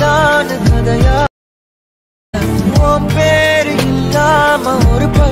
நான் கதையா உன் பேரு இல்லாம ஒரு ப-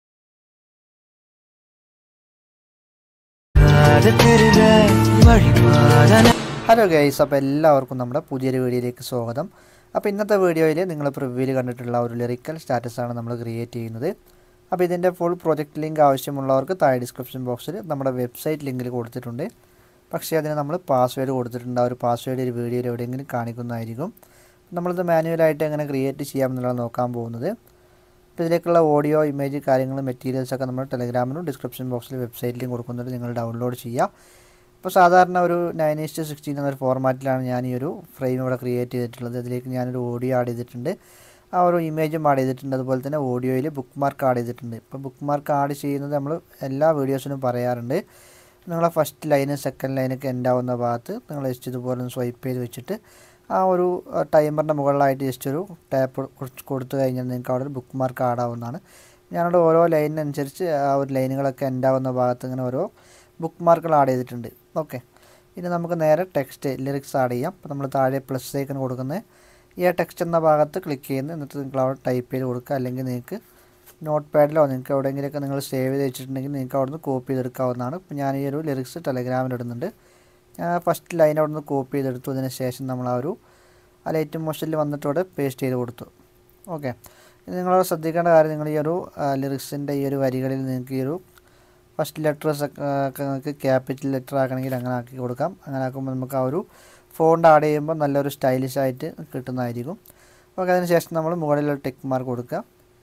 அது தெரிஞ்ச வழிபாடன ഹലോ ഗൈസ് അപ്പോൾ എല്ലാവർക്കും നമ്മുടെ പുതിയൊരു വീഡിയോയിലേക്ക് സ്വാഗതം അപ്പോൾ ഇന്നത്തെ വീഡിയോയിൽ നിങ്ങൾ പ്രിവ്യൂവിൽ കണ്ടിട്ടുള്ള ഒരു ലിറിക്കൽ സ്റ്റാറ്റസാണ് നമ്മൾ ക്രിയേറ്റ് ചെയ്യുന്നത് അപ്പോൾ ഇതിൻ്റെ ഫുൾ പ്രൊജക്റ്റ് ലിങ്ക് ആവശ്യമുള്ളവർക്ക് താഴെ ഡിസ്ക്രിപ്ഷൻ ബോക്സിൽ നമ്മുടെ വെബ്സൈറ്റ് ലിങ്കിൽ കൊടുത്തിട്ടുണ്ട് പക്ഷേ അതിന് നമ്മൾ പാസ്വേഡ് കൊടുത്തിട്ടുണ്ട് ആ ഒരു പാസ്വേഡ് ഒരു വീഡിയോയിൽ എവിടെയെങ്കിലും കാണിക്കുന്നതായിരിക്കും നമ്മളിത് മാനുവലായിട്ട് എങ്ങനെ ക്രിയേറ്റ് ചെയ്യാമെന്നുള്ളത് നോക്കാൻ പോകുന്നത് അപ്പോൾ ഇതിലേക്കുള്ള ഓഡിയോ ഇമേജ് കാര്യങ്ങൾ മെറ്റീരിയൽസ് ഒക്കെ നമ്മൾ ടെലഗ്രാമിലും ഡിസ്ക്രിപ്ഷൻ ബോക്സിൽ വെബ്സൈറ്റിലും കൊടുക്കുന്നുണ്ട് നിങ്ങൾ ഡൗൺലോഡ് ചെയ്യുക ഇപ്പോൾ സാധാരണ ഒരു നയൻ ഈസ്റ്റ് സിക്സ്റ്റീൻ എന്നൊരു ഫോർമാറ്റിലാണ് ഞാൻ ഈ ഒരു ഫ്രെയിം ഇവിടെ ക്രിയേറ്റ് ചെയ്തിട്ടുള്ളത് അതിലേക്ക് ഞാനൊരു ഓഡിയോ ആഡ് ചെയ്തിട്ടുണ്ട് ആ ഒരു ഇമേജും ആഡ് ചെയ്തിട്ടുണ്ട് അതുപോലെ തന്നെ ഓഡിയോയിൽ ബുക്ക് മാർക്ക് ആഡ് ചെയ്തിട്ടുണ്ട് ഇപ്പോൾ ബുക്ക് മാർക്ക് ആഡ് ചെയ്യുന്നത് നമ്മൾ എല്ലാ വീഡിയോസിനും പറയാറുണ്ട് നിങ്ങളെ ഫസ്റ്റ് ലൈന് സെക്കൻഡ് ലൈനൊക്കെ എൻഡ് ആവുന്ന ഭാഗത്ത് നിങ്ങൾ ജസ്റ്റ് ഇതുപോലെ ഒന്ന് സ്വൈപ്പ് ചെയ്ത് വെച്ചിട്ട് ആ ഒരു ടൈമറിൻ്റെ മുകളിലായിട്ട് ജസ്റ്റ് ഒരു ടാപ്പ് കൊടുത്തു കഴിഞ്ഞാൽ നിങ്ങൾക്ക് അവിടെ ഒരു ബുക്ക് മാർക്ക് ആഡ് ആവുന്നതാണ് ഞാനവിടെ ഓരോ ലൈനിനനുസരിച്ച് ആ ഒരു ലൈനുകളൊക്കെ എൻഡ് ആവുന്ന ഭാഗത്ത് ഇങ്ങനെ ഓരോ ബുക്ക് മാർക്കുകൾ ആഡ് ചെയ്തിട്ടുണ്ട് ഓക്കെ ഇനി നമുക്ക് നേരെ ടെക്സ്റ്റ് ലിറിക്സ് ആഡ് ചെയ്യാം അപ്പോൾ നമ്മൾ താഴെ പ്ലസ് ഐക്കൺ കൊടുക്കുന്നത് ഈ ടെക്സ്റ്റ് എന്ന ഭാഗത്ത് ക്ലിക്ക് ചെയ്യുന്നത് എന്നിട്ട് നിങ്ങൾ അവിടെ ടൈപ്പ് ചെയ്ത് കൊടുക്കുക അല്ലെങ്കിൽ നിങ്ങൾക്ക് നോട്ട് പാഡിലോ നിങ്ങൾക്ക് എവിടെയെങ്കിലുമൊക്കെ നിങ്ങൾ സേവ് ചെയ്ത് വെച്ചിട്ടുണ്ടെങ്കിൽ നിങ്ങൾക്ക് അവിടെ നിന്ന് കോപ്പി ചെയ്തെടുക്കാവുന്നതാണ് ഇപ്പോൾ ഞാൻ ഈ ഒരു ലിറിക്സ് ടെലഗ്രാമിൽ ഇടുന്നുണ്ട് ഞാൻ ഫസ്റ്റ് ലൈൻ അവിടെ നിന്ന് കോപ്പി ചെയ്തെടുത്തു അതിന് ശേഷം നമ്മൾ ആ ഒരു ആ ലൈറ്റ് മോഷനിൽ വന്നിട്ട് അവിടെ പേസ്റ്റ് ചെയ്ത് കൊടുത്തു ഓക്കെ ഇനി നിങ്ങൾ ശ്രദ്ധിക്കേണ്ട കാര്യം നിങ്ങൾ ഈ ഒരു ലിറിക്സിൻ്റെ ഈ ഒരു വരികളിൽ നിങ്ങൾക്ക് ഈ ഒരു ഫസ്റ്റ് ലെറ്റേഴ്സ് ഒക്കെ നിങ്ങൾക്ക് ക്യാപിറ്റൽ ലെറ്റർ ആക്കണമെങ്കിൽ അങ്ങനെ ആക്കി കൊടുക്കാം അങ്ങനെ ആക്കുമ്പോൾ നമുക്ക് ആ ഒരു ഫോണ്ട് ആഡ് ചെയ്യുമ്പോൾ നല്ലൊരു സ്റ്റൈലിഷ് ആയിട്ട് കിട്ടുന്നതായിരിക്കും ഓക്കെ അതിന് ശേഷം നമ്മൾ മുകളിൽ ഒരു ടെക്ക് മാർക്ക് കൊടുക്കുക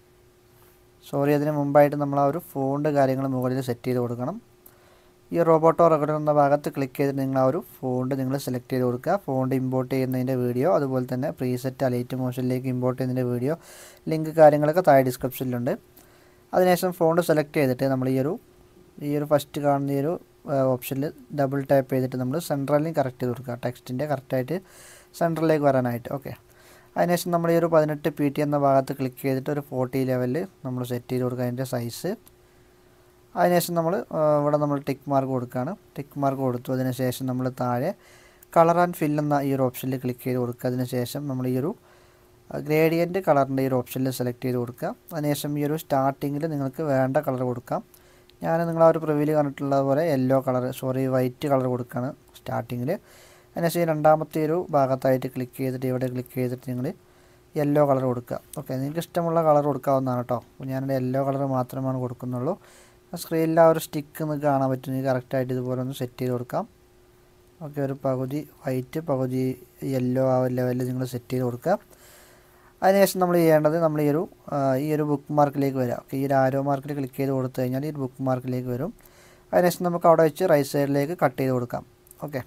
സോറി അതിന് മുമ്പായിട്ട് നമ്മൾ ആ ഒരു ഫോണ്ട് കാര്യങ്ങൾ മുകളിൽ സെറ്റ് ചെയ്ത് കൊടുക്കണം ഈ റോബോട്ടോ റെക്കോർഡർ എന്ന ഭാഗത്ത് ക്ലിക്ക് ചെയ്തിട്ട് നിങ്ങൾ ആ ഒരു ഫോണ്ട് നിങ്ങൾ സെലക്ട് ചെയ്ത് കൊടുക്കുക ഫോണ്ട് ഇമ്പോർട്ട് ചെയ്യുന്നതിൻ്റെ വീഡിയോ അതുപോലെ തന്നെ പ്രീസെറ്റ് അലൈറ്റ് മോഷനിലേക്ക് ഇമ്പോർട്ട് ചെയ്യുന്നതിൻ്റെ വീഡിയോ ലിങ്ക് കാര്യങ്ങളൊക്കെ താഴെ ഡിസ്ക്രിപ്ഷനിലുണ്ട് അതിനുശേഷം ഫോണ്ട് സെലക്ട് ചെയ്തിട്ട് നമ്മൾ ഈ ഒരു ഈ ഒരു ഫസ്റ്റ് കാണുന്ന ഈ ഒരു ഓപ്ഷനിൽ ഡബിൾ ടാപ്പ് ചെയ്തിട്ട് നമ്മൾ സെൻട്രലിൽ കറക്റ്റ് ചെയ്ത് കൊടുക്കുക ടെക്സ്റ്റിൻ്റെ കറക്റ്റായിട്ട് സെൻട്രലിലേക്ക് വരാനായിട്ട് ഓക്കെ അതിനുശേഷം നമ്മൾ ഈ ഒരു പതിനെട്ട് പി ടി എന്ന ഭാഗത്ത് ക്ലിക്ക് ചെയ്തിട്ട് ഒരു ഫോർട്ടി ലെവലിൽ നമ്മൾ സെറ്റ് ചെയ്ത് കൊടുക്കുക അതിൻ്റെ സൈസ് അതിനുശേഷം നമ്മൾ ഇവിടെ നമ്മൾ ടിക്ക് മാർക്ക് കൊടുക്കുകയാണ് ടിക്ക് മാർക്ക് കൊടുത്തു അതിന് ശേഷം നമ്മൾ താഴെ കളർ ആൻഡ് ഫിൽ എന്ന ഈ ഒരു ഓപ്ഷനിൽ ക്ലിക്ക് ചെയ്ത് കൊടുക്കുക അതിന് ശേഷം നമ്മൾ ഈ ഒരു ഗ്രേഡിയൻറ്റ് കളറിൻ്റെ ഈ ഒരു ഓപ്ഷനിൽ സെലക്ട് ചെയ്ത് കൊടുക്കുക അതിനുശേഷം ഈ ഒരു സ്റ്റാർട്ടിങ്ങിൽ നിങ്ങൾക്ക് വേണ്ട കളർ കൊടുക്കാം ഞാൻ നിങ്ങൾ ആ ഒരു പ്രിവ്യൂവിൽ കണ്ടിട്ടുള്ളത് പോലെ yellow colour sorry white colour കൊടുക്കുകയാണ് സ്റ്റാർട്ടിങ്ങിൽ അതിനുശേഷം ഈ രണ്ടാമത്തെ ഒരു ഭാഗത്തായിട്ട് ക്ലിക്ക് ചെയ്തിട്ട് ഇവിടെ ക്ലിക്ക് ചെയ്തിട്ട് നിങ്ങൾ യെല്ലോ കളർ കൊടുക്കുക ഓക്കെ നിങ്ങൾക്ക് ഇഷ്ടമുള്ള കളർ കൊടുക്കാവുന്നതാണ് കേട്ടോ അപ്പോൾ ഞാനിവിടെ യെല്ലോ കളർ മാത്രമാണ് കൊടുക്കുന്നുള്ളൂ സ്ക്രീനിൽ ആ ഒരു സ്റ്റിക്ക് നിങ്ങൾക്ക് കാണാൻ പറ്റും നിങ്ങൾക്ക് കറക്റ്റായിട്ട് ഇതുപോലെ ഒന്ന് സെറ്റ് ചെയ്ത് കൊടുക്കാം ഓക്കെ ഒരു പകുതി വൈറ്റ് പകുതി യെല്ലോ ആ ഒരു ലെവലിൽ നിങ്ങൾ സെറ്റ് ചെയ്ത് കൊടുക്കുക അതിനുശേഷം നമ്മൾ ചെയ്യേണ്ടത് നമ്മൾ ഈ ഒരു ഈ ഒരു ബുക്ക് മാർക്കിലേക്ക് വരാം ഓക്കെ ഈ ഒരു ആരോ മാർക്കിൽ ക്ലിക്ക് ചെയ്ത് കൊടുത്തു കഴിഞ്ഞാൽ ഈ ഒരു ബുക്ക് മാർക്കിലേക്ക് വരും അതിനുശേഷം നമുക്ക് അവിടെ വെച്ച് റൈറ്റ് സൈഡിലേക്ക് കട്ട് ചെയ്ത് കൊടുക്കാം ഓക്കെ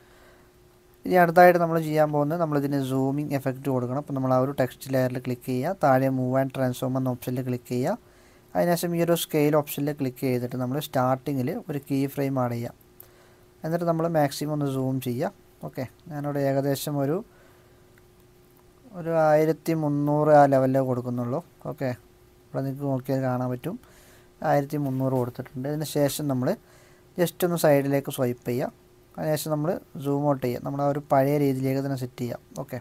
ഇനി അടുത്തായിട്ട് നമ്മൾ ചെയ്യാൻ പോകുന്നത് നമ്മളിതിന് സൂമിങ് എഫക്റ്റ് കൊടുക്കണം അപ്പോൾ നമ്മൾ ആ ഒരു ടെക്സ്റ്റ് ലെയറിൽ ക്ലിക്ക് ചെയ്യുക താഴെ മൂവ് ആൻഡ് ട്രാൻസ്ഫോം എന്ന ഓപ്ഷനിൽ ക്ലിക്ക് ചെയ്യുക അതിനുശേഷം ഈ ഒരു സ്കെയിൽ ഓപ്ഷനിൽ ക്ലിക്ക് ചെയ്തിട്ട് നമ്മൾ സ്റ്റാർട്ടിങ്ങിൽ ഒരു കീ ഫ്രെയിം ആഡ് ചെയ്യാം എന്നിട്ട് നമ്മൾ മാക്സിമം ഒന്ന് സൂം ചെയ്യാം ഓക്കെ ഞാനിവിടെ ഏകദേശം ഒരു ഒരു ആയിരത്തി മുന്നൂറ് ആ ലെവലിലേ കൊടുക്കുന്നുള്ളൂ ഓക്കെ ഇവിടെ നിങ്ങൾക്ക് നോക്കിയാൽ കാണാൻ പറ്റും ആയിരത്തി മുന്നൂറ് കൊടുത്തിട്ടുണ്ട് അതിന് ശേഷം നമ്മൾ ജസ്റ്റ് ഒന്ന് സൈഡിലേക്ക് സ്വൈപ്പ് ചെയ്യാം അതിനുശേഷം നമ്മൾ സൂം ഔട്ട് ചെയ്യാം നമ്മൾ ആ ഒരു പഴയ രീതിയിലേക്ക് തന്നെ സെറ്റ് ചെയ്യാം ഓക്കെ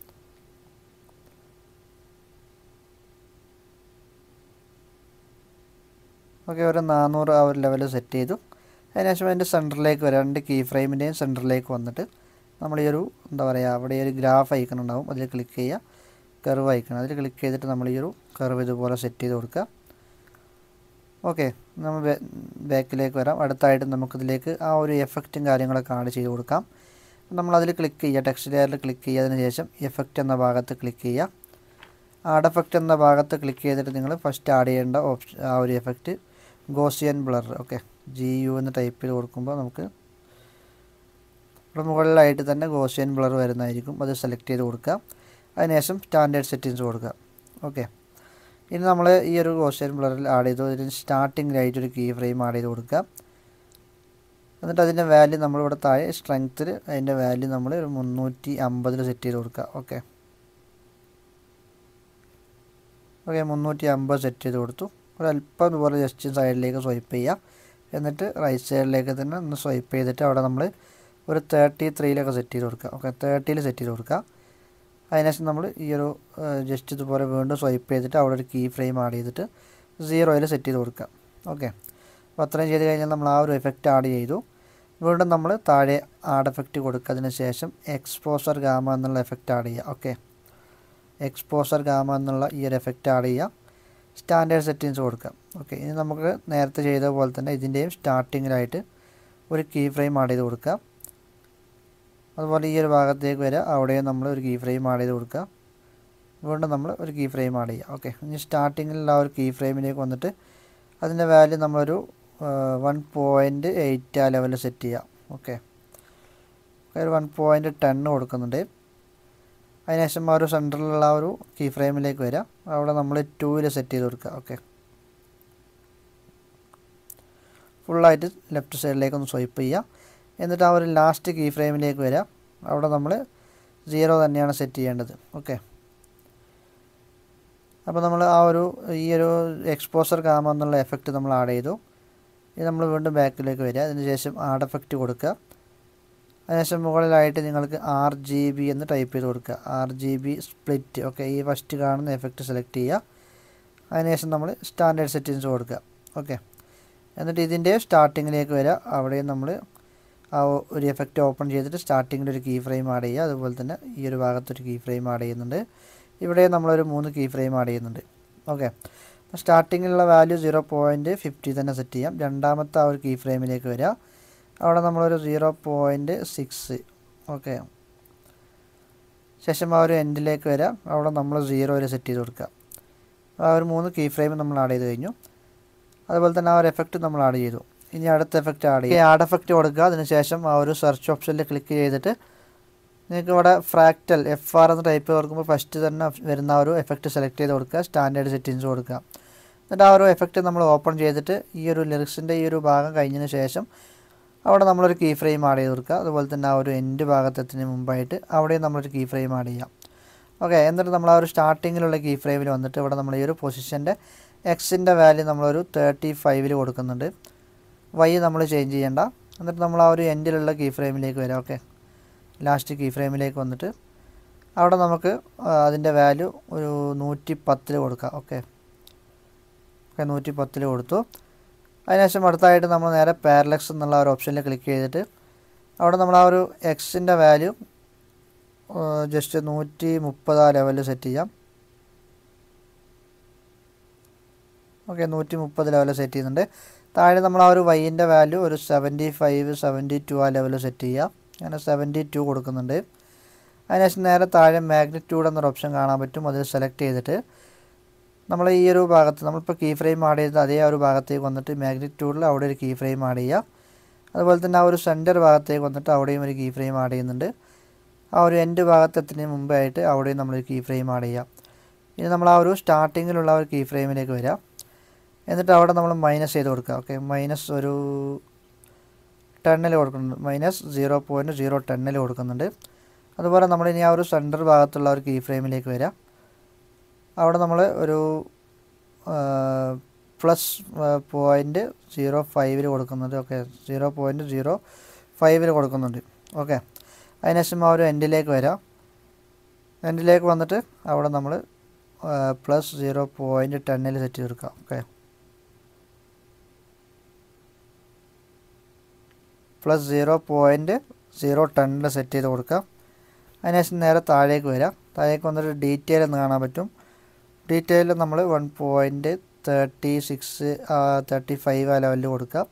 ഓക്കെ ഒരു നാനൂറ് ആ ഒരു ലെവൽ സെറ്റ് ചെയ്തു അതിനുശേഷം അതിൻ്റെ സെൻറ്ററിലേക്ക് വരാം രണ്ട് കീ ഫ്രെയിമിൻ്റെയും സെൻറ്ററിലേക്ക് വന്നിട്ട് നമ്മൾ ഈ ഒരു എന്താ പറയുക അവിടെ ഒരു ഗ്രാഫ് ഐക്കൺ ഉണ്ടാവും അതിൽ ക്ലിക്ക് ചെയ്യുക കർവ് ഐക്കൺ അതിൽ ക്ലിക്ക് ചെയ്തിട്ട് നമ്മൾ ഈ ഒരു കർവ് ഇതുപോലെ സെറ്റ് ചെയ്ത് കൊടുക്കുക ഓക്കെ നമ്മൾ ബാക്കിലേക്ക് വരാം അടുത്തായിട്ട് നമുക്കിതിലേക്ക് ആ ഒരു എഫക്റ്റും കാര്യങ്ങളൊക്കെ ആഡ് ചെയ്ത് കൊടുക്കാം നമ്മളതിൽ ക്ലിക്ക് ചെയ്യുക ടെക്സ്റ്റ് ലെയറിൽ ക്ലിക്ക് ചെയ്തതിന് ശേഷം എഫക്റ്റ് എന്ന ഭാഗത്ത് ക്ലിക്ക് ചെയ്യുക ആഡ് എഫക്റ്റ് എന്ന ഭാഗത്ത് ക്ലിക്ക് ചെയ്തിട്ട് നിങ്ങൾ ഫസ്റ്റ് ആഡ് ചെയ്യേണ്ട ഓപ്ഷൻ ആ ഒരു effect Gaussian blur okay G U എന്ന് ടൈപ്പ് ചെയ്ത് കൊടുക്കുമ്പോൾ നമുക്ക് ഇവിടെ മുകളിലായിട്ട് തന്നെ ഗോസിയൻ ബ്ലർ വരുന്നതായിരിക്കും അത് സെലക്ട് ചെയ്ത് കൊടുക്കുക അതിനുശേഷം സ്റ്റാൻഡേർഡ് സെറ്റിങ്സ് കൊടുക്കുക ഓക്കെ ഇനി നമ്മൾ ഈ ഒരു ഗോസിയൻ ബ്ലറിൽ ആഡ് ചെയ്തു ഇതിന് സ്റ്റാർട്ടിങ്ങിലായിട്ട് ഒരു കീ ഫ്രെയിം ആഡ് ചെയ്ത് കൊടുക്കുക എന്നിട്ട് അതിൻ്റെ വാല്യൂ നമ്മളിവിടെ താഴെ സ്ട്രെങ്ത്തിൽ അതിൻ്റെ വാല്യൂ നമ്മൾ ഒരു മുന്നൂറ്റി അമ്പതിൽ സെറ്റ് ചെയ്ത് കൊടുക്കുക ഓക്കെ ഓക്കെ മുന്നൂറ്റി അമ്പത് സെറ്റ് ചെയ്ത് കൊടുത്തു ഒരല്പം ഇതുപോലെ ജസ്റ്റ് സൈഡിലേക്ക് സ്വൈപ്പ് ചെയ്യുക എന്നിട്ട് റൈറ്റ് സൈഡിലേക്ക് തന്നെ ഒന്ന് സ്വൈപ്പ് ചെയ്തിട്ട് അവിടെ നമ്മൾ ഒരു തേർട്ടി ത്രീയിലൊക്കെ സെറ്റ് ചെയ്ത് കൊടുക്കുക ഓക്കെ തേർട്ടിയിൽ സെറ്റ് ചെയ്ത് കൊടുക്കുക അതിനുശേഷം നമ്മൾ ഈ ഒരു ജസ്റ്റ് ഇതുപോലെ വീണ്ടും സ്വൈപ്പ് ചെയ്തിട്ട് അവിടെ ഒരു കീ ഫ്രെയിം ആഡ് ചെയ്തിട്ട് സീറോയിൽ സെറ്റ് ചെയ്ത് കൊടുക്കുക ഓക്കെ അപ്പോൾ അത്രയും ചെയ്ത് കഴിഞ്ഞാൽ നമ്മൾ ആ ഒരു എഫക്റ്റ് ആഡ് ചെയ്തു വീണ്ടും നമ്മൾ താഴെ ആഡ് എഫക്റ്റ് കൊടുക്കുക അതിന് ശേഷം എക്സ്പോസർ ഗാമ എന്നുള്ള എഫക്റ്റ് ആഡ് ചെയ്യുക ഓക്കെ എക്സ്പോസർ ഗാമ എന്നുള്ള ഈ ഒരു എഫക്റ്റ് ആഡ് ചെയ്യുക സ്റ്റാൻഡേർഡ് സെറ്റിങ്സ് കൊടുക്കുക ഓക്കെ ഇനി നമുക്ക് നേരത്തെ ചെയ്ത പോലെ തന്നെ ഇതിൻ്റെയും സ്റ്റാർട്ടിങ്ങിലായിട്ട് ഒരു കീ ഫ്രെയിം ആഡ് ചെയ്ത് കൊടുക്കുക അതുപോലെ ഈ ഒരു ഭാഗത്തേക്ക് വരിക അവിടെയും നമ്മൾ ഒരു കീ ഫ്രെയിം ആഡ് ചെയ്ത് കൊടുക്കുക വീണ്ടും നമ്മൾ ഒരു കീ ഫ്രെയിം ആഡ് ചെയ്യുക ഓക്കെ ഇനി സ്റ്റാർട്ടിങ്ങിലുള്ള ആ ഒരു കീ ഫ്രെയിമിലേക്ക് വന്നിട്ട് അതിൻ്റെ വാല്യൂ നമ്മളൊരു വൺ പോയിൻറ്റ് എയ്റ്റ് ആ ലെവലിൽ സെറ്റ് ചെയ്യാം ഓക്കെ ഒരു വൺ പോയിൻറ്റ് ടെൻ കൊടുക്കുന്നുണ്ട് അതിനുശേഷം ആ ഒരു സെൻറ്ററിലുള്ള ആ ഒരു കീ ഫ്രെയിമിലേക്ക് വരാം അവിടെ നമ്മൾ ടൂവിൽ സെറ്റ് ചെയ്ത് കൊടുക്കുക ഓക്കെ ഫുള്ളായിട്ട് ലെഫ്റ്റ് സൈഡിലേക്ക് ഒന്ന് സ്വൈപ്പ് ചെയ്യുക എന്നിട്ട് ആ ഒരു ലാസ്റ്റ് കീ ഫ്രെയിമിലേക്ക് വരാം അവിടെ നമ്മൾ സീറോ തന്നെയാണ് സെറ്റ് ചെയ്യേണ്ടത് ഓക്കെ അപ്പോൾ നമ്മൾ ആ ഒരു ഈ ഒരു എക്സ്പോസർ കാമ എന്നുള്ള എഫക്റ്റ് നമ്മൾ ആഡ് ചെയ്തു ഇനി നമ്മൾ വീണ്ടും ബാക്കിലേക്ക് വരിക അതിനുശേഷം ആഡ് എഫക്റ്റ് കൊടുക്കുക അതിനുശേഷം മുകളിലായിട്ട് നിങ്ങൾക്ക് ആർ ജി ബി എന്ന് ടൈപ്പ് ചെയ്ത് കൊടുക്കുക R G B split okay ഈ ഫസ്റ്റ് കാണുന്ന എഫക്റ്റ് സെലക്ട് ചെയ്യുക അതിനുശേഷം നമ്മൾ സ്റ്റാൻഡേർഡ് സെറ്റിങ്സ് കൊടുക്കുക ഓക്കെ എന്നിട്ട് ഇതിൻ്റെ സ്റ്റാർട്ടിങ്ങിലേക്ക് വരിക അവിടെയും നമ്മൾ ആ ഒരു എഫക്റ്റ് ഓപ്പൺ ചെയ്തിട്ട് സ്റ്റാർട്ടിങ്ങിൽ ഒരു കീ ഫ്രെയിം ആഡ് ചെയ്യുക അതുപോലെ തന്നെ ഈ ഒരു ഭാഗത്തൊരു കീ ഫ്രെയിം ആഡ് ചെയ്യുന്നുണ്ട് ഇവിടെ നമ്മളൊരു മൂന്ന് കീ ഫ്രെയിം ആഡ് ചെയ്യുന്നുണ്ട് ഓക്കെ സ്റ്റാർട്ടിങ്ങിലുള്ള വാല്യൂ സീറോ പോയിൻറ്റ് ഫിഫ്റ്റി തന്നെ സെറ്റ് ചെയ്യാം രണ്ടാമത്തെ ആ ഒരു കീ ഫ്രെയിമിലേക്ക് വരിക അവിടെ നമ്മളൊരു സീറോ പോയിൻറ്റ് സിക്സ് ഓക്കെ ശേഷം ആ ഒരു എൻഡിലേക്ക് വരാം അവിടെ നമ്മൾ സീറോയിൽ സെറ്റ് ചെയ്ത് കൊടുക്കുക ആ ഒരു മൂന്ന് കീ ഫ്രെയിം നമ്മൾ ആഡ് ചെയ്ത് കഴിഞ്ഞു അതുപോലെ തന്നെ ആ ഒരു എഫക്റ്റ് നമ്മൾ ആഡ് ചെയ്തു ഇനി അടുത്ത എഫക്റ്റ് ആഡ് ചെയ്യുക ആഡ് എഫക്റ്റ് കൊടുക്കുക അതിനുശേഷം ആ ഒരു സെർച്ച് ഓപ്ഷനിൽ ക്ലിക്ക് ചെയ്തിട്ട് നിങ്ങൾക്ക് ഇവിടെ ഫ്രാക്റ്റൽ എഫ് ആർ എന്ന് ടൈപ്പ് കൊടുക്കുമ്പോൾ ഫസ്റ്റ് തന്നെ വരുന്ന ആ ഒരു എഫക്റ്റ് സെലക്ട് ചെയ്ത് കൊടുക്കുക സ്റ്റാൻഡേർഡ് സെറ്റിങ്സ് കൊടുക്കുക എന്നിട്ട് ആ ഒരു എഫക്റ്റ് നമ്മൾ ഓപ്പൺ ചെയ്തിട്ട് ഈ ഒരു ലിറിക്സിൻ്റെ ഈ ഒരു ഭാഗം കഴിഞ്ഞതിന് ശേഷം അവിടെ നമ്മളൊരു കീ ഫ്രെയിം ആഡ് ചെയ്ത് കൊടുക്കുക അതുപോലെ തന്നെ ആ ഒരു എൻഡ് ഭാഗത്തെത്തിന് മുമ്പായിട്ട് അവിടെയും നമ്മളൊരു കീ ഫ്രെയിം ആഡ് ചെയ്യാം ഓക്കെ എന്നിട്ട് നമ്മൾ ആ ഒരു സ്റ്റാർട്ടിങ്ങിലുള്ള കീ ഫ്രെയിമിൽ വന്നിട്ട് ഇവിടെ നമ്മൾ ഈ ഒരു പൊസിഷൻ്റെ എക്സിൻ്റെ വാല്യൂ നമ്മളൊരു തേർട്ടി ഫൈവിൽ കൊടുക്കുന്നുണ്ട് വൈ നമ്മൾ ചേഞ്ച് ചെയ്യേണ്ട എന്നിട്ട് നമ്മൾ ആ ഒരു എൻഡിലുള്ള കീ ഫ്രെയിമിലേക്ക് വരാം ഓക്കെ ലാസ്റ്റ് കീ ഫ്രെയിമിലേക്ക് വന്നിട്ട് അവിടെ നമുക്ക് അതിൻ്റെ വാല്യൂ ഒരു നൂറ്റി പത്തിൽ കൊടുക്കാം ഓക്കെ ഓക്കെ നൂറ്റി പത്തിൽ കൊടുത്തു അതിനുശേഷം അടുത്തായിട്ട് നമ്മൾ നേരെ പാരലക്സ് എന്നുള്ള ഒരു ഓപ്ഷനിൽ ക്ലിക്ക് ചെയ്തിട്ട് അവിടെ നമ്മൾ ആ ഒരു എക്സിൻ്റെ വാല്യൂ ജസ്റ്റ് നൂറ്റി മുപ്പത് ആ ലെവലിൽ സെറ്റ് ചെയ്യാം ഓക്കെ നൂറ്റി മുപ്പത് ലെവലിൽ സെറ്റ് ചെയ്യുന്നുണ്ട് താഴെ നമ്മൾ ആ ഒരു വൈൻ്റെ വാല്യൂ ഒരു സെവൻറ്റി ഫൈവ് സെവൻറ്റി ടു ആ ലെവലിൽ സെറ്റ് ചെയ്യാം അങ്ങനെ സെവൻറ്റി ടു കൊടുക്കുന്നുണ്ട് അതിനുശേഷം നേരെ താഴെ മാഗ്നിറ്റ്യൂഡ് എന്നൊരു ഓപ്ഷൻ കാണാൻ പറ്റും അത് സെലക്ട് ചെയ്തിട്ട് നമ്മൾ ഈ ഒരു ഭാഗത്ത് നമ്മളിപ്പോൾ കീ ഫ്രെയിം ആഡ് ചെയ്ത് അതേ ആ ഒരു ഭാഗത്തേക്ക് വന്നിട്ട് മാഗ്നിറ്റ്യൂഡിൽ അവിടെ ഒരു കീ ഫ്രെയിം ആഡ് ചെയ്യുക അതുപോലെ തന്നെ ആ ഒരു സെൻറ്റർ ഭാഗത്തേക്ക് വന്നിട്ട് അവിടെയും ഒരു കീ ഫ്രെയിം ആഡ് ചെയ്യുന്നുണ്ട് ആ ഒരു എൻഡ് ഭാഗത്തെത്തുന്നതിന് മുമ്പായിട്ട് അവിടെയും നമ്മളൊരു കീ ഫ്രെയിം ആഡ് ചെയ്യാം ഇനി നമ്മൾ ആ ഒരു സ്റ്റാർട്ടിങ്ങിലുള്ള ഒരു കീ ഫ്രെയിമിലേക്ക് വരാം എന്നിട്ട് അവിടെ നമ്മൾ മൈനസ് ചെയ്ത് കൊടുക്കുക ഓക്കെ മൈനസ് ഒരു ടെണ്ണിൽ കൊടുക്കുന്നുണ്ട് മൈനസ് സീറോ പോയിൻറ്റ് സീറോ ടെണ്ണിൽ കൊടുക്കുന്നുണ്ട് അതുപോലെ നമ്മൾ ഇനി ആ ഒരു സെൻറ്റർ ഭാഗത്തുള്ള ഒരു കീ ഫ്രെയിമിലേക്ക് വരാം അവിടെ നമ്മൾ ഒരു പ്ലസ് പോയിൻറ്റ് സീറോ ഫൈവിൽ കൊടുക്കുന്നുണ്ട് ഓക്കെ സീറോ പോയിൻറ്റ് സീറോ ഫൈവിൽ കൊടുക്കുന്നുണ്ട് ഓക്കെ അതിനുശേഷം ആ ഒരു എൻഡിലേക്ക് വരാം എൻഡിലേക്ക് വന്നിട്ട് അവിടെ നമ്മൾ പ്ലസ് സീറോ പോയിൻറ്റ് ടെന്നിൽ സെറ്റ് ചെയ്ത് കൊടുക്കാം okay plus zero point zero ടെന്നിൽ സെറ്റ് ചെയ്ത് കൊടുക്കാം അതിനുശേഷം നേരെ താഴേക്ക് വരാം താഴേക്ക് വന്നിട്ട് ഡീറ്റെയിൽ എന്ന് കാണാൻ പറ്റും ഡീറ്റെയിൽ നമ്മൾ one point thirty six thirty five ആ ലെവലിൽ കൊടുക്കാം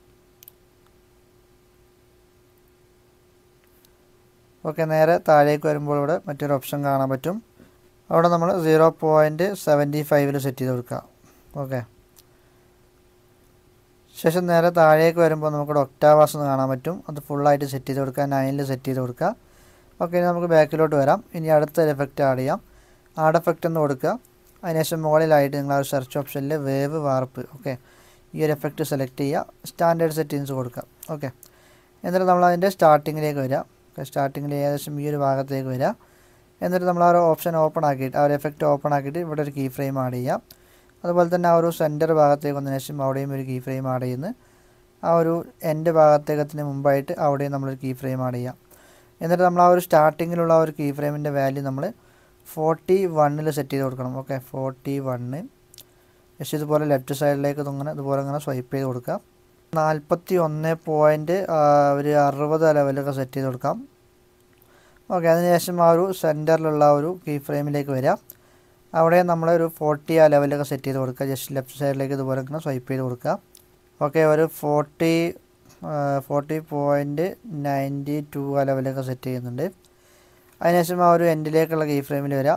ഓക്കെ നേരെ താഴേക്ക് വരുമ്പോൾ ഇവിടെ മറ്റൊരു ഓപ്ഷൻ കാണാൻ പറ്റും അവിടെ നമ്മൾ സീറോ പോയിൻറ്റ് സെവൻറ്റി ഫൈവിൽ സെറ്റ് ചെയ്ത് കൊടുക്കുക ഓക്കെ ശേഷം നേരെ താഴേക്ക് വരുമ്പോൾ നമുക്കിവിടെ ഒക്ടാവാസ് എന്ന് കാണാൻ പറ്റും അത് ഫുള്ളായിട്ട് സെറ്റ് ചെയ്ത് കൊടുക്കുക നയനിൽ സെറ്റ് ചെയ്ത് കൊടുക്കുക ഓക്കെ ഇനി നമുക്ക് ബാക്കിലോട്ട് വരാം ഇനി അടുത്ത എഫക്റ്റ് ആഡ് ചെയ്യാം ആഡ് എഫക്റ്റ് എന്ന് കൊടുക്കുക അതിനുശേഷം മുകളിലായിട്ട് നിങ്ങൾ ആ സെർച്ച് ഓപ്ഷനിൽ വേവ് വാർപ്പ് ഓക്കെ ഈ ഒരു എഫക്റ്റ് സെലക്ട് ചെയ്യുക സ്റ്റാൻഡേർഡ് സെറ്റിങ്സ് കൊടുക്കുക ഓക്കെ എന്നിട്ട് നമ്മൾ അതിൻ്റെ സ്റ്റാർട്ടിങ്ങിലേക്ക് വരാം സ്റ്റാർട്ടിങ്ങിൽ ഏകദേശം ഈ ഒരു ഭാഗത്തേക്ക് വരാം എന്നിട്ട് നമ്മൾ ആ ഒരു ഓപ്ഷൻ ഓപ്പൺ ആക്കിയിട്ട് ആ ഒരു എഫക്റ്റ് ഓപ്പൺ ആക്കിയിട്ട് ഇവിടെ ഒരു കീ ഫ്രെയിം ആഡ് ചെയ്യാം അതുപോലെ തന്നെ ആ ഒരു സെൻറ്റർ ഭാഗത്തേക്ക് വന്നതിന് ശേഷം അവിടെയും ഒരു കീ ഫ്രെയിം ആഡ് ചെയ്യുന്നു ആ ഒരു എൻഡ് ഭാഗത്തേക്കത്തിന് മുമ്പായിട്ട് അവിടെയും നമ്മളൊരു കീ ഫ്രെയിം ആഡ് ചെയ്യാം എന്നിട്ട് നമ്മൾ ആ ഒരു സ്റ്റാർട്ടിങ്ങിലുള്ള ആ ഒരു കീ ഫ്രെയിമിൻ്റെ വാല്യൂ നമ്മൾ ഫോർട്ടി വണ്ണിൽ സെറ്റ് ചെയ്ത് കൊടുക്കണം ഓക്കെ ഫോർട്ടി വണ്ണ് ജസ്റ്റ് ഇതുപോലെ ലെഫ്റ്റ് സൈഡിലേക്ക് ഇങ്ങനെ ഇതുപോലെ ഇങ്ങനെ സ്വൈപ്പ് ചെയ്ത് കൊടുക്കാം നാൽപ്പത്തി ഒന്ന് പോയിൻറ്റ് ഒരു അറുപത് ലെവലൊക്കെ സെറ്റ് ചെയ്ത് കൊടുക്കാം ഓക്കെ അതിനുശേഷം ആ ഒരു സെൻറ്ററിലുള്ള ഒരു കീ ഫ്രെയിമിലേക്ക് വരാം അവിടെ നമ്മൾ ഒരു ഫോർട്ടി ആ ലെവലൊക്കെ സെറ്റ് ചെയ്ത് കൊടുക്കുക ജസ്റ്റ് ലെഫ്റ്റ് സൈഡിലേക്ക് ഇതുപോലെ ഇങ്ങനെ സ്വൈപ്പ് ചെയ്ത് കൊടുക്കുക ഓക്കെ ഒരു forty forty point ninety two ആ ലെവലൊക്കെ സെറ്റ് ചെയ്യുന്നുണ്ട് അതിനുശേഷം ആ ഒരു എൻഡിലേക്കുള്ള കീ ഫ്രെയിമിൽ വരാം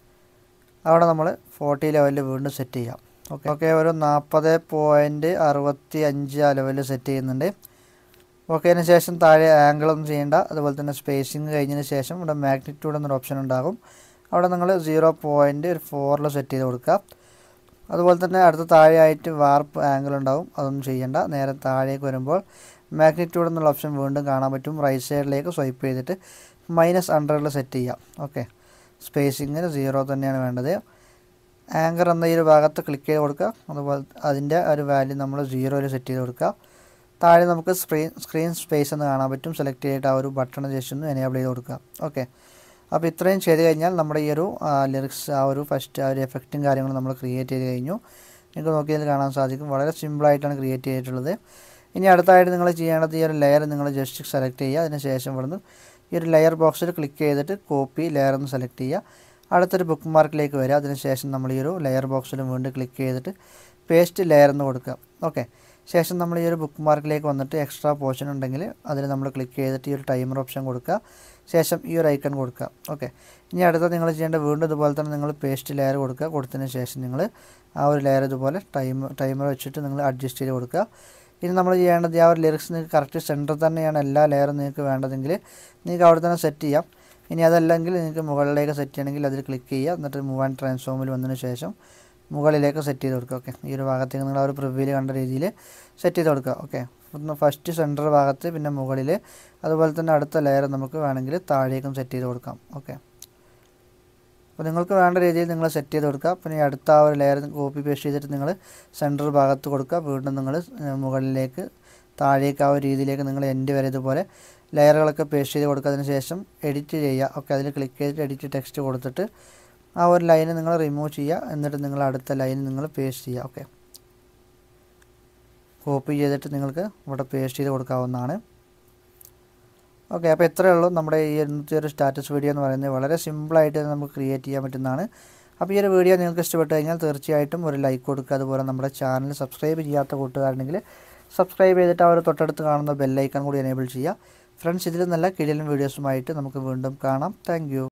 അവിടെ നമ്മൾ ഫോർട്ടി ലെവലിൽ വീണ്ടും സെറ്റ് ചെയ്യാം ഓക്കെ ഓക്കെ ഒരു നാൽപ്പത് പോയിൻറ്റ് അറുപത്തി അഞ്ച് ആ ലെവലിൽ സെറ്റ് ചെയ്യുന്നുണ്ട് ഓക്കെ അതിന് ശേഷം താഴെ ആംഗിളൊന്നും ചെയ്യേണ്ട അതുപോലെ തന്നെ സ്പേസിങ് കഴിഞ്ഞതിന് ശേഷം ഇവിടെ മാഗ്നിറ്റ്യൂഡ് എന്നൊരു ഓപ്ഷൻ ഉണ്ടാകും അവിടെ നിങ്ങൾ സീറോ പോയിൻറ്റ് ഒരു ഫോറിൽ സെറ്റ് ചെയ്ത് കൊടുക്കുക അതുപോലെ തന്നെ അടുത്ത താഴെയായിട്ട് വാർപ്പ് ആംഗിൾ ഉണ്ടാവും അതൊന്നും ചെയ്യേണ്ട നേരെ താഴേക്ക് വരുമ്പോൾ മാഗ്നിറ്റ്യൂഡ് എന്നുള്ള ഓപ്ഷൻ വീണ്ടും കാണാൻ പറ്റും റൈറ്റ് സൈഡിലേക്ക് സ്വൈപ്പ് ചെയ്തിട്ട് മൈനസ് ഹൺഡ്രഡിൽ സെറ്റ് ചെയ്യാം ഓക്കെ സ്പേസിങ്ങിന് സീറോ തന്നെയാണ് വേണ്ടത് ആങ്കർ എന്ന ഈ ഒരു ഭാഗത്ത് ക്ലിക്ക് ചെയ്ത് കൊടുക്കുക അതുപോലെ അതിൻ്റെ ഒരു വാല്യൂ നമ്മൾ സീറോയിൽ സെറ്റ് ചെയ്ത് കൊടുക്കുക താഴെ നമുക്ക് സ്ക്രീൻ സ്ക്രീൻ സ്പേസ് എന്ന് കാണാൻ പറ്റും സെലക്ട് ചെയ്തിട്ട് ആ ഒരു ബട്ടൺ ജസ്റ്റ് ഒന്ന് എനേബിൾ ചെയ്ത് കൊടുക്കുക ഓക്കെ അപ്പോൾ ഇത്രയും ചെയ്ത് കഴിഞ്ഞാൽ നമ്മുടെ ഈ ഒരു ലിറിക്സ് ആ ഒരു ഫസ്റ്റ് ആ ഒരു എഫക്റ്റും കാര്യങ്ങളും നമ്മൾ ക്രിയേറ്റ് ചെയ്ത് കഴിഞ്ഞു നിങ്ങൾക്ക് നോക്കിയാൽ കാണാൻ സാധിക്കും വളരെ സിമ്പിളായിട്ടാണ് ക്രിയേറ്റ് ചെയ്തിട്ടുള്ളത് ഇനി അടുത്തായിട്ട് നിങ്ങൾ ചെയ്യേണ്ടത് ഈ ഒരു ലെയർ നിങ്ങൾ ജസ്റ്റ് സെലക്ട് ചെയ്യുക അതിന് ശേഷം ഇവിടുന്ന് ഈ ഒരു ലെയർ ബോക്സിൽ ക്ലിക്ക് ചെയ്തിട്ട് കോപ്പി ലെയർ എന്ന് സെലക്ട് ചെയ്യുക അടുത്തൊരു ബുക്ക് മാർക്കിലേക്ക് വരിക അതിനുശേഷം നമ്മൾ ഈ ഒരു ലെയർ ബോക്സിൽ വീണ്ടും ക്ലിക്ക് ചെയ്തിട്ട് പേസ്റ്റ് ലെയർ എന്ന് കൊടുക്കുക ഓക്കെ ശേഷം നമ്മൾ ഈ ഒരു ബുക്ക് മാർക്കിലേക്ക് വന്നിട്ട് എക്സ്ട്രാ പോർഷൻ ഉണ്ടെങ്കിൽ അതിൽ നമ്മൾ ക്ലിക്ക് ചെയ്തിട്ട് ഈ ഒരു ടൈമർ ഓപ്ഷൻ കൊടുക്കുക ശേഷം ഈ ഒരു ഐക്കൺ കൊടുക്കുക ഓക്കെ ഇനി അടുത്ത നിങ്ങൾ ചെയ്യേണ്ട വീണ്ടും ഇതുപോലെ തന്നെ നിങ്ങൾ പേസ്റ്റ് ലെയർ കൊടുക്കുക കൊടുത്തതിന് ശേഷം നിങ്ങൾ ആ ഒരു ലെയർ ഇതുപോലെ ടൈം ടൈമർ വെച്ചിട്ട് നിങ്ങൾ അഡ്ജസ്റ്റ് ചെയ്ത് കൊടുക്കുക ഇനി നമ്മൾ ചെയ്യേണ്ടത് ആ ഒരു ലിറിക്സ് നിങ്ങൾക്ക് കറക്റ്റ് സെൻറ്റർ തന്നെയാണ് എല്ലാ ലെയറും നിങ്ങൾക്ക് വേണ്ടതെങ്കിൽ നിങ്ങൾക്ക് അവിടെ തന്നെ സെറ്റ് ചെയ്യാം ഇനി അതല്ലെങ്കിൽ നിങ്ങൾക്ക് മുകളിലേക്ക് സെറ്റ് ചെയ്യണമെങ്കിൽ അതിൽ ക്ലിക്ക് ചെയ്യുക എന്നിട്ട് മൂവ് ആൻഡ് ട്രാൻസ്ഫോമിൽ വന്നതിന് ശേഷം മുകളിലേക്ക് സെറ്റ് ചെയ്ത് കൊടുക്കുക ഓക്കെ ഈ ഒരു ഭാഗത്തേക്ക് നിങ്ങൾ ആ ഒരു പ്രിവ്യൂവിൽ കണ്ട രീതിയിൽ സെറ്റ് ചെയ്ത് കൊടുക്കുക ഓക്കെ ഒന്ന് ഫസ്റ്റ് സെൻറ്റർ ഭാഗത്ത് പിന്നെ മുകളിൽ അതുപോലെ തന്നെ അടുത്ത ലെയർ നമുക്ക് വേണമെങ്കിൽ താഴേക്കും സെറ്റ് ചെയ്ത് കൊടുക്കാം ഓക്കെ അപ്പോൾ നിങ്ങൾക്ക് വേണ്ട രീതിയിൽ നിങ്ങൾ സെറ്റ് ചെയ്ത് കൊടുക്കുക പിന്നെ ഈ അടുത്ത ആ ഒരു ലെയർ കോപ്പി പേസ്റ്റ് ചെയ്തിട്ട് നിങ്ങൾ സെൻറ്റർ ഭാഗത്ത് കൊടുക്കുക വീണ്ടും നിങ്ങൾ മുകളിലേക്ക് താഴേക്ക് ആ ഒരു രീതിയിലേക്ക് നിങ്ങൾ എൻഡ് വരെ ഇതുപോലെ ലെയറുകളൊക്കെ പേസ്റ്റ് ചെയ്ത് കൊടുക്കുക അതിന് ശേഷം എഡിറ്റ് ചെയ്യുക ഓക്കെ അതിൽ ക്ലിക്ക് ചെയ്തിട്ട് എഡിറ്റ് ടെക്സ്റ്റ് കൊടുത്തിട്ട് ആ ഒരു ലൈന് നിങ്ങൾ റിമൂവ് ചെയ്യുക എന്നിട്ട് നിങ്ങൾ അടുത്ത ലൈൻ നിങ്ങൾ പേസ്റ്റ് ചെയ്യുക ഓക്കെ കോപ്പി ചെയ്തിട്ട് നിങ്ങൾക്ക് ഇവിടെ പേസ്റ്റ് ചെയ്ത് കൊടുക്കാവുന്നതാണ് ഓക്കെ അപ്പോൾ ഇത്രയേ ഉള്ളൂ നമ്മുടെ ഈ ഇന്നത്തെ ഒരു സ്റ്റാറ്റസ് വീഡിയോ എന്ന് പറയുന്നത് വളരെ സിമ്പിളായിട്ട് നമുക്ക് ക്രിയേറ്റ് ചെയ്യാൻ പറ്റുന്നതാണ് അപ്പോൾ ഈ ഒരു വീഡിയോ നിങ്ങൾക്ക് ഇഷ്ടപ്പെട്ട് കഴിഞ്ഞാൽ തീർച്ചയായിട്ടും ഒരു ലൈക്ക് കൊടുക്കുക അതുപോലെ നമ്മുടെ ചാനൽ സബ്സ്ക്രൈബ് ചെയ്യാത്ത കൂട്ടുകാരുണ്ടെങ്കിൽ സബ്സ്ക്രൈബ് ചെയ്തിട്ട് ആ ഒരു തൊട്ടടുത്ത് കാണുന്ന ബെല്ലൈക്കൺ കൂടി എനേബിൾ ചെയ്യുക ഫ്രണ്ട്സ് ഇതിൽ നല്ല കിടിലൻ വീഡിയോസുമായിട്ട് നമുക്ക് വീണ്ടും കാണാം താങ്ക്